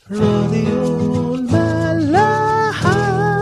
راديو الملاحة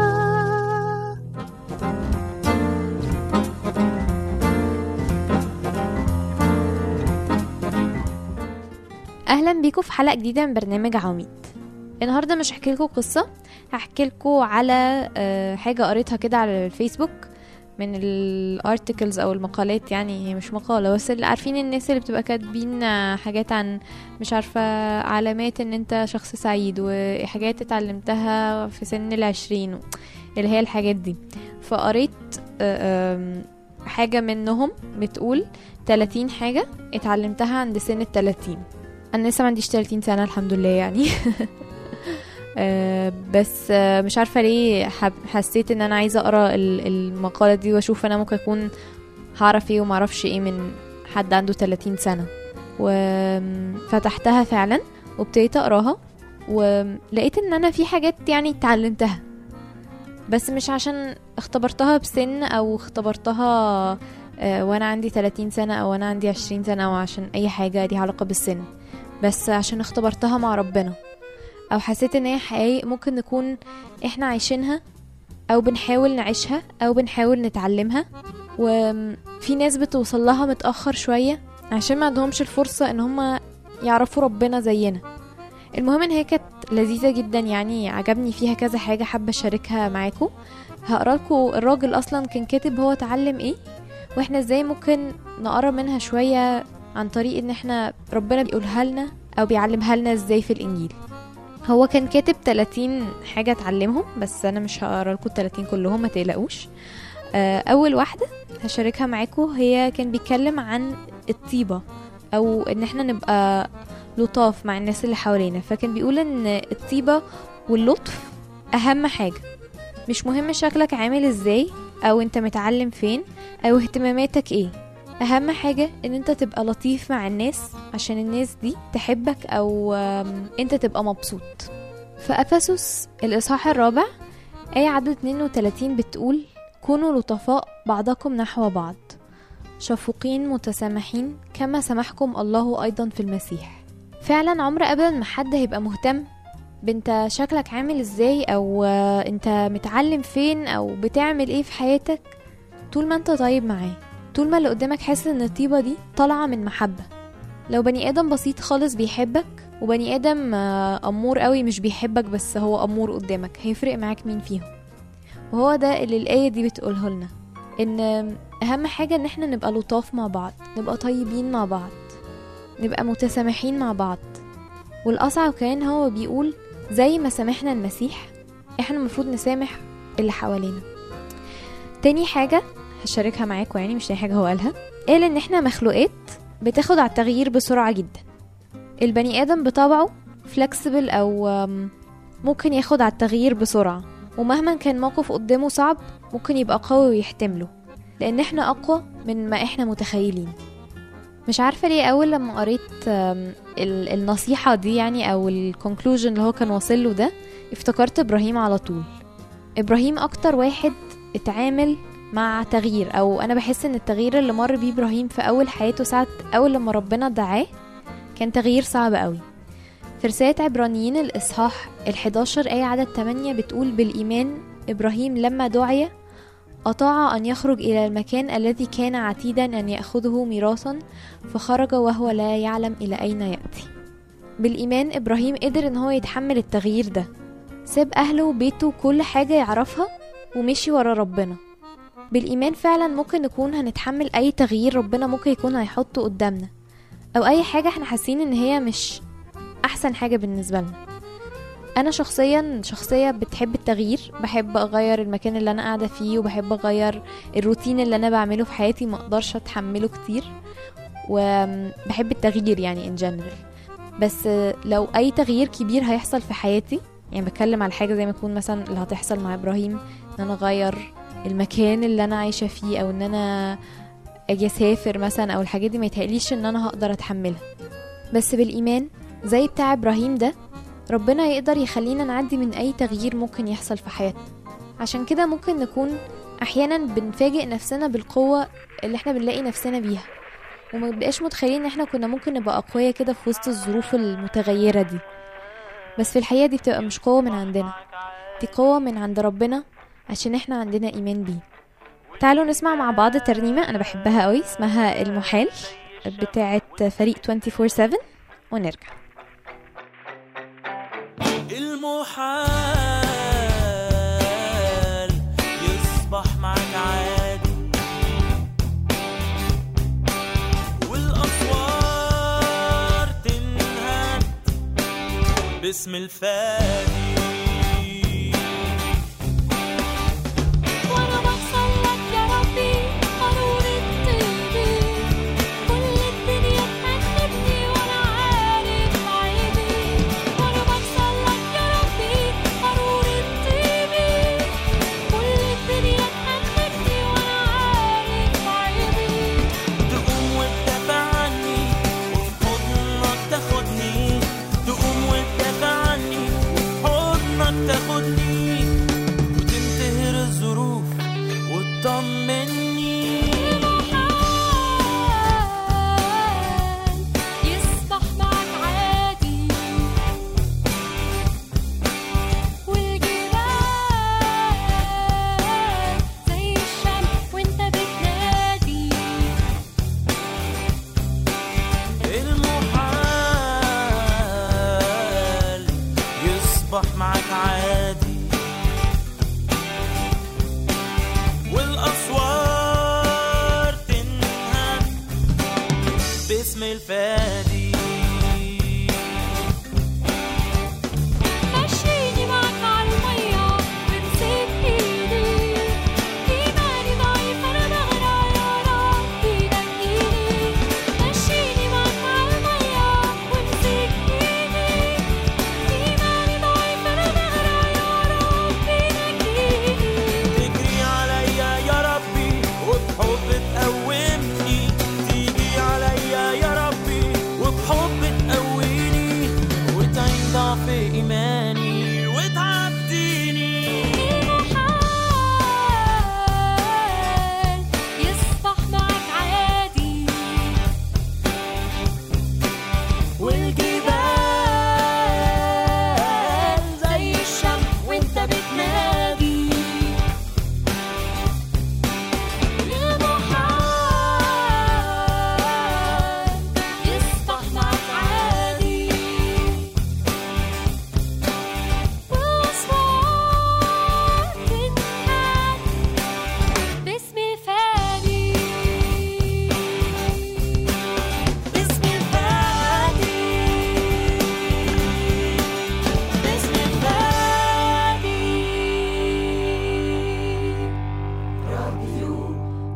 اهلا بيكم في حلقه جديده من برنامج عواميد النهارده مش هحكي لكم قصه هحكي لكم على آه، حاجه قريتها كده على الفيسبوك من الارتكلز او المقالات يعني هي مش مقاله بس اللي عارفين الناس اللي بتبقى كاتبين آه، حاجات عن مش عارفه علامات ان انت شخص سعيد وحاجات اتعلمتها في سن العشرين اللي هي الحاجات دي فقريت آه، آم، حاجه منهم بتقول 30 حاجه اتعلمتها عند سن التلاتين انا لسه ما عنديش 30 سنه الحمد لله يعني آه، بس آه، مش عارفه ليه حب- حسيت ان انا عايزه اقرا ال- المقاله دي واشوف انا ممكن اكون هعرف ايه وما اعرفش ايه من حد عنده 30 سنه وفتحتها فعلا وابتديت اقراها ولقيت ان انا في حاجات يعني اتعلمتها بس مش عشان اختبرتها بسن او اختبرتها آه، وانا عندي 30 سنه او انا عندي 20 سنه او عشان اي حاجه ليها علاقه بالسن بس عشان اختبرتها مع ربنا او حسيت ان هي حقايق ممكن نكون احنا عايشينها او بنحاول نعيشها او بنحاول نتعلمها وفي ناس بتوصل لها متأخر شوية عشان ما عندهمش الفرصة ان هم يعرفوا ربنا زينا المهم ان هي كانت لذيذة جدا يعني عجبني فيها كذا حاجة حابة اشاركها معاكم هقرا لكم الراجل اصلا كان كاتب هو اتعلم ايه واحنا ازاي ممكن نقرا منها شوية عن طريق ان احنا ربنا بيقولها لنا او بيعلمها لنا ازاي في الانجيل هو كان كاتب 30 حاجة اتعلمهم بس انا مش هقرا لكم 30 كلهم ما تقلقوش آه، اول واحدة هشاركها معاكم هي كان بيتكلم عن الطيبة او ان احنا نبقى لطاف مع الناس اللي حوالينا فكان بيقول ان الطيبة واللطف اهم حاجة مش مهم شكلك عامل ازاي او انت متعلم فين او اهتماماتك ايه اهم حاجة ان انت تبقى لطيف مع الناس عشان الناس دي تحبك او آم، انت تبقى مبسوط فأفسس الإصحاح الرابع آية عدد 32 بتقول كونوا لطفاء بعضكم نحو بعض شفوقين متسامحين كما سمحكم الله أيضا في المسيح فعلا عمر أبدا ما حد هيبقى مهتم بنت شكلك عامل ازاي او آه، انت متعلم فين او بتعمل ايه في حياتك طول ما انت طيب معاه طول ما اللي قدامك حاسس ان الطيبة دي طالعة من محبة لو بني ادم بسيط خالص بيحبك وبني ادم آه، امور قوي مش بيحبك بس هو امور قدامك هيفرق معاك مين فيهم وهو ده اللي الايه دي بتقوله لنا ان اهم حاجه ان احنا نبقى لطاف مع بعض نبقى طيبين مع بعض نبقى متسامحين مع بعض والاصعب كمان هو بيقول زي ما سامحنا المسيح احنا المفروض نسامح اللي حوالينا تاني حاجه هشاركها معاكم يعني مش تاني حاجه هو قالها قال ان احنا مخلوقات بتاخد على التغيير بسرعه جدا البني ادم بطبعه فلكسبل او أم، ممكن ياخد على التغيير بسرعه ومهما كان موقف قدامه صعب ممكن يبقى قوي ويحتمله لان احنا اقوى من ما احنا متخيلين مش عارفه ليه اول لما قريت أم، ال- النصيحه دي يعني او الكونكلوجن اللي هو كان واصل له ده افتكرت ابراهيم على طول ابراهيم اكتر واحد اتعامل مع تغيير او انا بحس ان التغيير اللي مر بيه ابراهيم في اول حياته ساعه اول لما ربنا دعاه كان تغيير صعب قوي في رسالة عبرانيين الإصحاح ال11 آية عدد 8 بتقول بالإيمان إبراهيم لما دعي أطاع أن يخرج إلى المكان الذي كان عتيدا أن يأخذه ميراثا فخرج وهو لا يعلم إلى أين يأتي بالإيمان إبراهيم قدر إن هو يتحمل التغيير ده ساب أهله وبيته وكل حاجة يعرفها ومشي ورا ربنا بالإيمان فعلا ممكن نكون هنتحمل أي تغيير ربنا ممكن يكون هيحطه قدامنا أو أي حاجة احنا حاسين إن هي مش أحسن حاجة بالنسبة لنا أنا شخصيا شخصية بتحب التغيير بحب أغير المكان اللي أنا قاعدة فيه وبحب أغير الروتين اللي أنا بعمله في حياتي ما أقدرش أتحمله كتير وبحب التغيير يعني in general بس لو أي تغيير كبير هيحصل في حياتي يعني بتكلم على حاجة زي ما يكون مثلا اللي هتحصل مع إبراهيم إن أنا أغير المكان اللي أنا عايشة فيه أو إن أنا أجي أسافر مثلا أو الحاجات دي ما يتهيأليش إن أنا هقدر أتحملها بس بالإيمان زي بتاع إبراهيم ده ربنا يقدر يخلينا نعدي من أي تغيير ممكن يحصل في حياتنا عشان كده ممكن نكون أحيانا بنفاجئ نفسنا بالقوة اللي احنا بنلاقي نفسنا بيها وما بقاش متخيلين ان احنا كنا ممكن نبقى أقوياء كده في وسط الظروف المتغيرة دي بس في الحقيقة دي بتبقى مش قوة من عندنا دي قوة من عند ربنا عشان احنا عندنا إيمان بيه تعالوا نسمع مع بعض ترنيمة أنا بحبها قوي اسمها المحال بتاعة فريق 24-7 ونرجع المحال يصبح معك عادي والأسوار تنهد باسم الفادي وانا بوصل لك يا ربي قارورة طيبي كل الدنيا تأنبني وانا عارف عيبي وانا بوصل لك يا ربي قارورة طيبي كل الدنيا تأنبني وانا عارف عيبي تقوم وتدافع عني وفي حضنك تاخدني تقوم وتدافع عني وفي حضنك تاخدني وتنتهر الظروف وتطمني المحال يصبح معك عادي والجبال زي الشمس وانت بتنادي المحال يصبح معك عادي والأسوار تنهد باسم الفادي مشيني معك عالمية وامسك ايدي ايماني ضعيف انا بغرق يا ربي نجيني مشيني معك عالمية وامسك ايدي ايماني ضعيف انا بغرق يا ربي نجيني تجري عليا يا ربي وبحب تقومني تيجي عليا يا ربي وبحب تقويني وتعين ضعف إيماني وتعديني المحال يصبح معك عادي والجبال زي الشمس وانت بتنادي المحال يصبح معك عادي والأصوات تنهد باسم الفادي باسم الفادي باسم الفادي راديو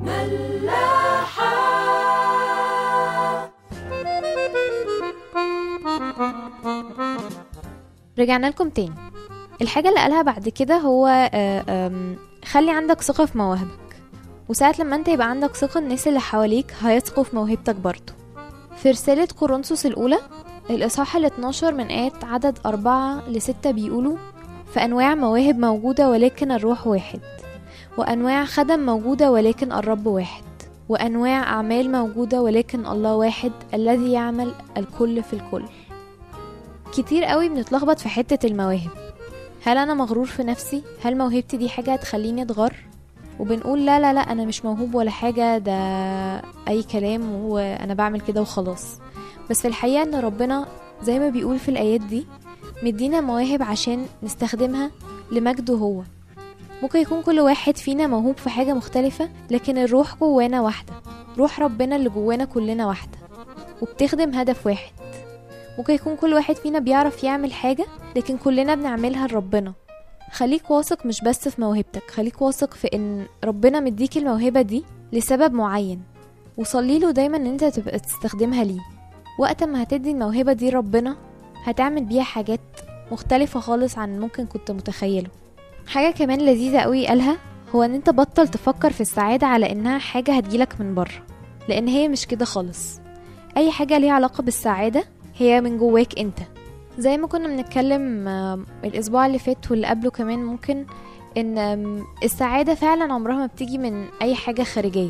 ملاحة رجعنا لكم تاني الحاجة اللي قالها بعد كده هو آه، آم، خلي عندك ثقة في مواهبك وساعة لما انت يبقى عندك ثقة الناس اللي حواليك هيثقوا في موهبتك برضه في رسالة كورنثوس الأولى الإصحاح ال 12 من آيات عدد أربعة لستة بيقولوا فأنواع مواهب موجودة ولكن الروح واحد وأنواع خدم موجودة ولكن الرب واحد وأنواع أعمال موجودة ولكن الله واحد الذي يعمل الكل في الكل كتير قوي بنتلخبط في حتة المواهب هل أنا مغرور في نفسي؟ هل موهبتي دي حاجة هتخليني أتغر؟ وبنقول لا لا لا أنا مش موهوب ولا حاجة ده أي كلام وأنا بعمل كده وخلاص بس في الحقيقة إن ربنا زي ما بيقول في الآيات دي مدينا مواهب عشان نستخدمها لمجده هو ممكن يكون كل واحد فينا موهوب في حاجة مختلفة لكن الروح جوانا واحدة روح ربنا اللي جوانا كلنا واحدة وبتخدم هدف واحد ممكن يكون كل واحد فينا بيعرف يعمل حاجة لكن كلنا بنعملها لربنا خليك واثق مش بس في موهبتك خليك واثق في ان ربنا مديك الموهبة دي لسبب معين وصلي له دايما ان انت تبقى تستخدمها ليه وقت ما هتدي الموهبة دي ربنا هتعمل بيها حاجات مختلفة خالص عن ممكن كنت متخيله حاجة كمان لذيذة قوي قالها هو ان انت بطل تفكر في السعادة على انها حاجة هتجيلك من بره لان هي مش كده خالص اي حاجة ليها علاقة بالسعادة هي من جواك انت زي ما كنا بنتكلم آم، الاسبوع اللي فات واللي قبله كمان ممكن ان آم، السعادة فعلا عمرها ما بتيجي من اي حاجة خارجية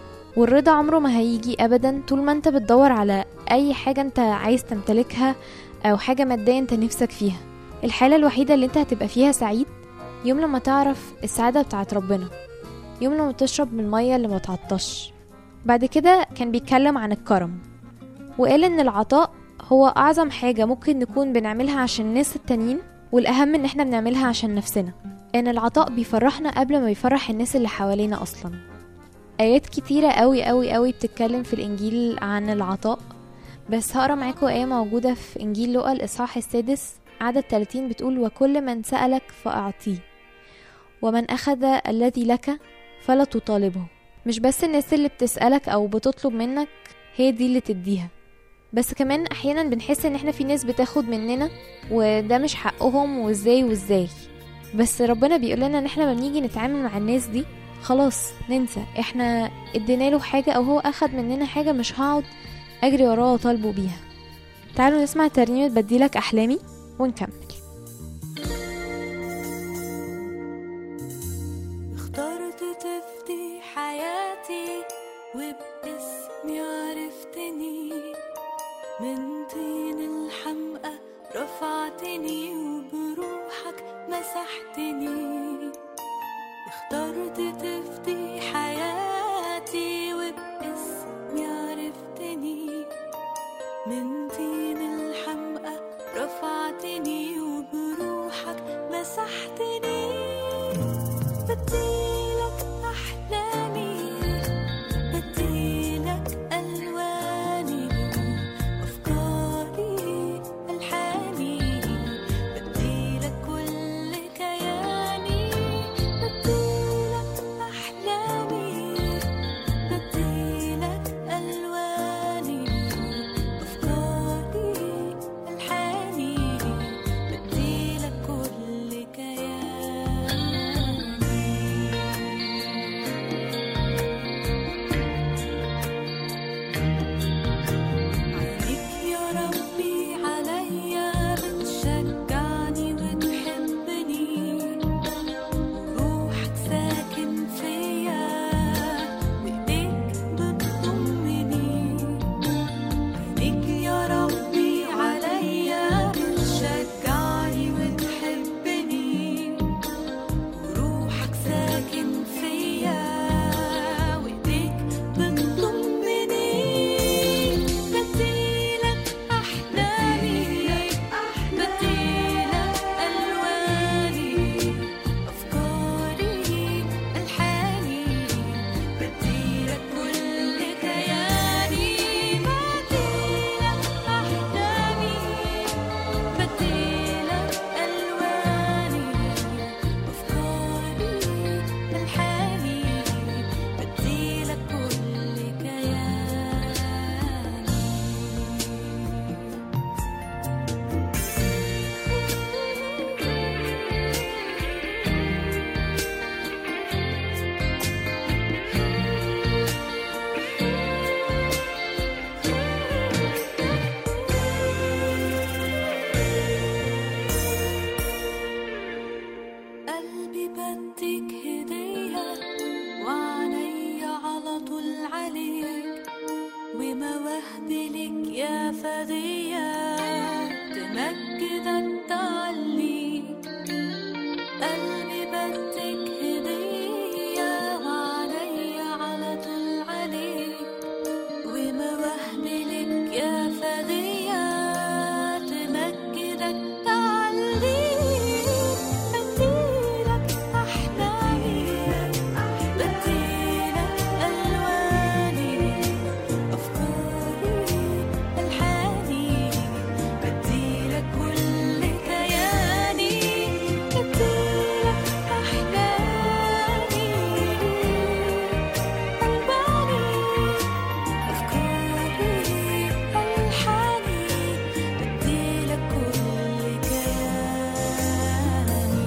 والرضا عمره ما هيجي ابدا طول ما انت بتدور على اي حاجة انت عايز تمتلكها أو حاجة مادية أنت نفسك فيها الحالة الوحيدة اللي أنت هتبقى فيها سعيد يوم لما تعرف السعادة بتاعت ربنا يوم لما تشرب من المية اللي ما تعطش بعد كده كان بيتكلم عن الكرم وقال إن العطاء هو أعظم حاجة ممكن نكون بنعملها عشان الناس التانيين والأهم إن احنا بنعملها عشان نفسنا إن العطاء بيفرحنا قبل ما بيفرح الناس اللي حوالينا أصلا آيات كتيرة قوي قوي قوي بتتكلم في الإنجيل عن العطاء بس هقرا معاكم آية موجودة في إنجيل لوقا الإصحاح السادس عدد 30 بتقول وكل من سألك فأعطيه ومن أخذ الذي لك فلا تطالبه مش بس الناس اللي بتسألك أو بتطلب منك هي دي اللي تديها بس كمان أحيانا بنحس إن احنا في ناس بتاخد مننا وده مش حقهم وازاي وازاي بس ربنا بيقول لنا ان احنا لما بنيجي نتعامل مع الناس دي خلاص ننسى احنا ادينا له حاجة او هو اخد مننا حاجة مش هقعد اجري وراه واطالبه بيها تعالوا نسمع ترنيمة بديلك احلامي ونكمل اخترت تفدي حياتي وباسمي عرفتني من طين الحمقى رفعتني وبروحك مسحتني اخترت تفدي حياتي وباسمي عرفتني من طين الحمقى رفعتني وبروحك مسحتني بديلك أحلامي بديلك ألواني أفكاري ألحاني بديلك كل كياني بديلك أحلامي بديلك ألواني أفكاري ألحاني بديلك كل كياني عينيك يا ربي عليا بتشجعني وتحبني وروحك ساكن فيا وايديك بتضمني عينيك يا ربي عليا بتشجعني وتحبني وروحك ساكن فيا وايديك بتضمني بديلك احلامي بديلك الواني افكاري الحاني بديلك كل كياني بديلك احلامي بديلك الواني افكاري الحاني بديلك كل كياني قلبي بديك هدية وعليا على طول عليك ومواهبي لك يا فدية تمجدك تعليك قلبي بديك هدية وعليا على طول عليك ومواهبي لك يا فدية تمجدك تعليك بديلك أحلامي بديلك ألواني أفكاري ألحاني بديلك كل كياني بديلك أحلامي ألواني أفكاري ألحاني بديلك كل كياني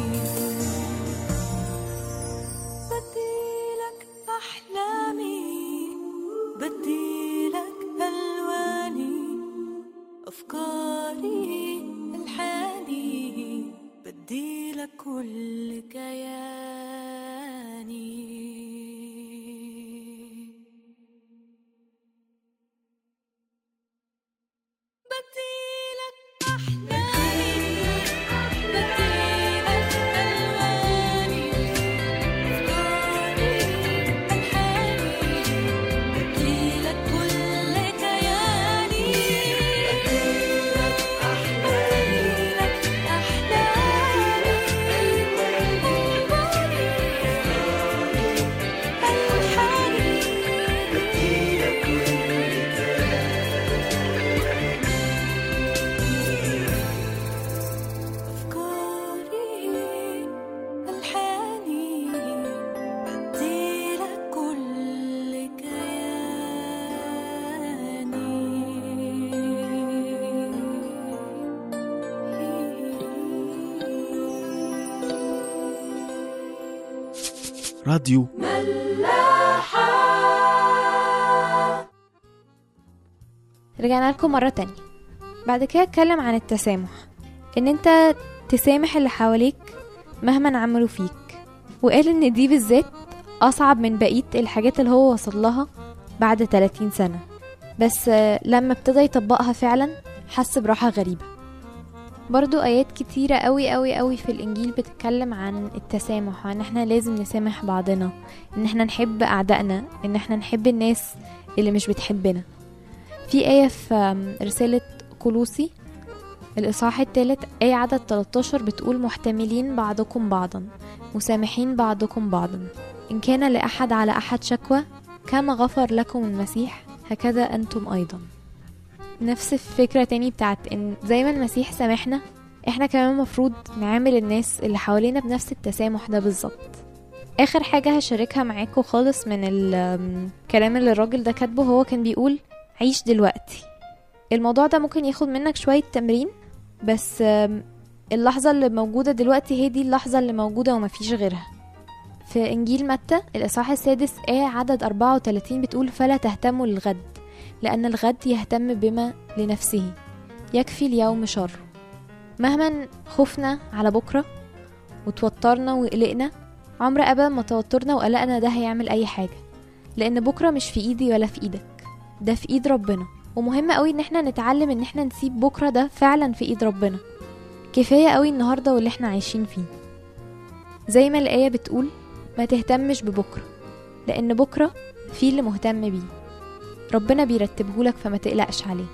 بديلك أحلامي بديلك ألواني أفكاري ألحاني بديلك كل كياني بديلك راديو رجعنا لكم مرة تانية بعد كده اتكلم عن التسامح ان انت تسامح اللي حواليك مهما عملوا فيك وقال ان دي بالذات اصعب من بقية الحاجات اللي هو وصل لها بعد 30 سنة بس آه، لما ابتدى يطبقها فعلا حس براحة غريبة برضو آيات كتيرة قوي قوي قوي في الإنجيل بتتكلم عن التسامح وعن احنا لازم نسامح بعضنا ان احنا نحب أعدائنا ان احنا نحب الناس اللي مش بتحبنا في آية في آم، رسالة كولوسي الإصحاح الثالث آية عدد 13 بتقول محتملين بعضكم بعضا مسامحين بعضكم بعضا إن كان لأحد على أحد شكوى كما غفر لكم المسيح هكذا أنتم أيضا نفس الفكرة تاني بتاعت إن زي ما المسيح سامحنا إحنا كمان مفروض نعامل الناس اللي حوالينا بنفس التسامح ده بالظبط آخر حاجة هشاركها معاكم خالص من الكلام اللي الراجل ده كاتبه هو كان بيقول عيش دلوقتي الموضوع ده ممكن ياخد منك شوية تمرين بس آم، اللحظة اللي موجودة دلوقتي هي دي اللحظة اللي موجودة ومفيش غيرها في إنجيل متى الإصحاح السادس آية عدد 34 بتقول فلا تهتموا للغد لأن الغد يهتم بما لنفسه يكفي اليوم شره مهما خفنا على بكرة وتوترنا وقلقنا عمر أبدا ما توترنا وقلقنا ده هيعمل أي حاجة لأن بكرة مش في إيدي ولا في إيدك ده في ايد ربنا ومهم قوي ان احنا نتعلم ان احنا نسيب بكره ده فعلا في ايد ربنا كفايه قوي النهارده واللي احنا عايشين فيه زي ما الايه بتقول ما تهتمش ببكره لان بكره في اللي مهتم بيه ربنا بيرتبهولك فما تقلقش عليه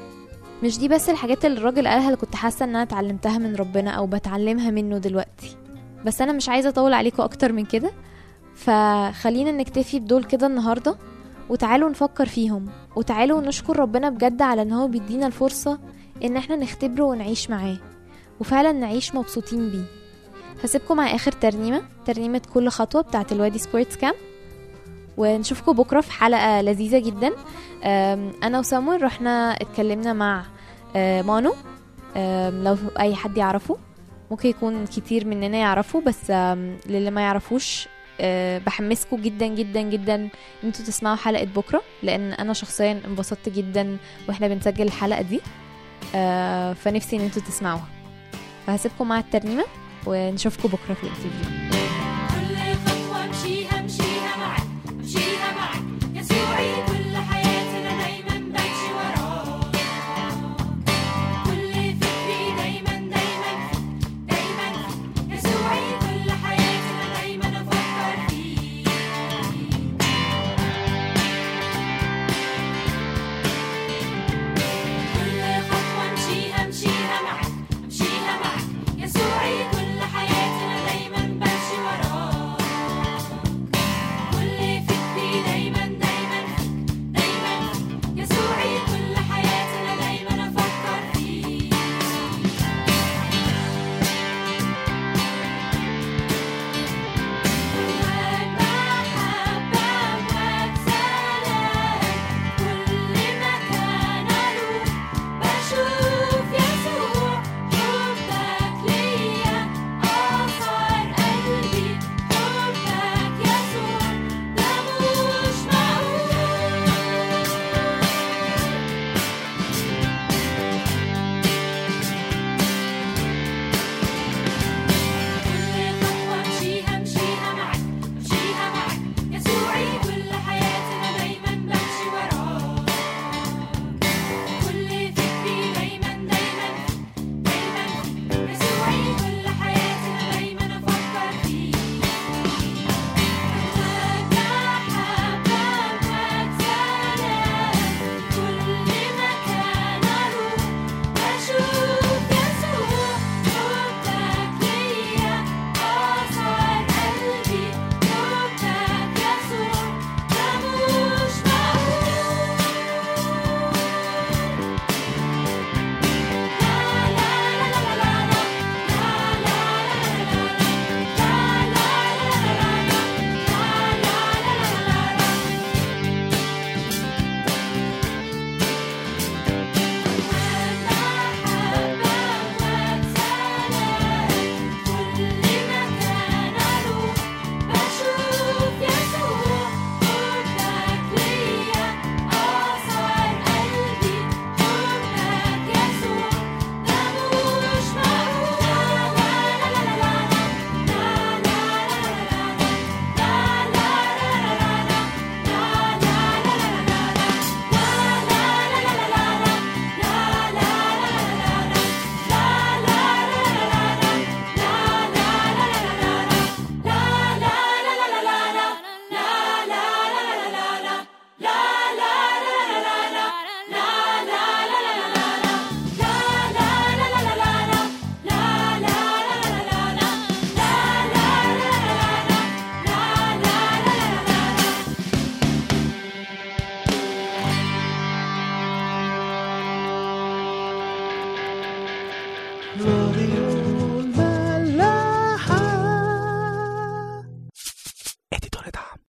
مش دي بس الحاجات اللي الراجل قالها اللي كنت حاسه ان انا اتعلمتها من ربنا او بتعلمها منه دلوقتي بس انا مش عايزه اطول عليكم اكتر من كده فخلينا نكتفي بدول كده النهارده وتعالوا نفكر فيهم وتعالوا نشكر ربنا بجد على ان هو بيدينا الفرصة ان احنا نختبره ونعيش معاه وفعلا نعيش مبسوطين بيه هسيبكم مع اخر ترنيمة ترنيمة كل خطوة بتاعت الوادي سبورتس كامب ونشوفكم بكرة في حلقة لذيذة جدا أم، انا وسامويل رحنا اتكلمنا مع أه، مانو أم، لو اي حد يعرفه ممكن يكون كتير مننا يعرفه بس أم، للي ما يعرفوش أه، بحمسكم جدا جدا جدا ان انتوا تسمعوا حلقة بكرة لان انا شخصيا انبسطت جدا واحنا بنسجل الحلقة دي آه فنفسي ان انتوا تسمعوها فهسيبكم مع الترنيمة ونشوفكم بكرة في الانترفيو كل خطوة امشيها امشيها معك امشيها معك يسوعي كل حياتنا دايما بمشي وراك كل فكري دايما دايما دايما يسوعي كل حياتنا دايما افكر فيك كل خطوة امشيها امشيها معك امشيها معك يسوعي كل حياتنا دايما بمشي اليوم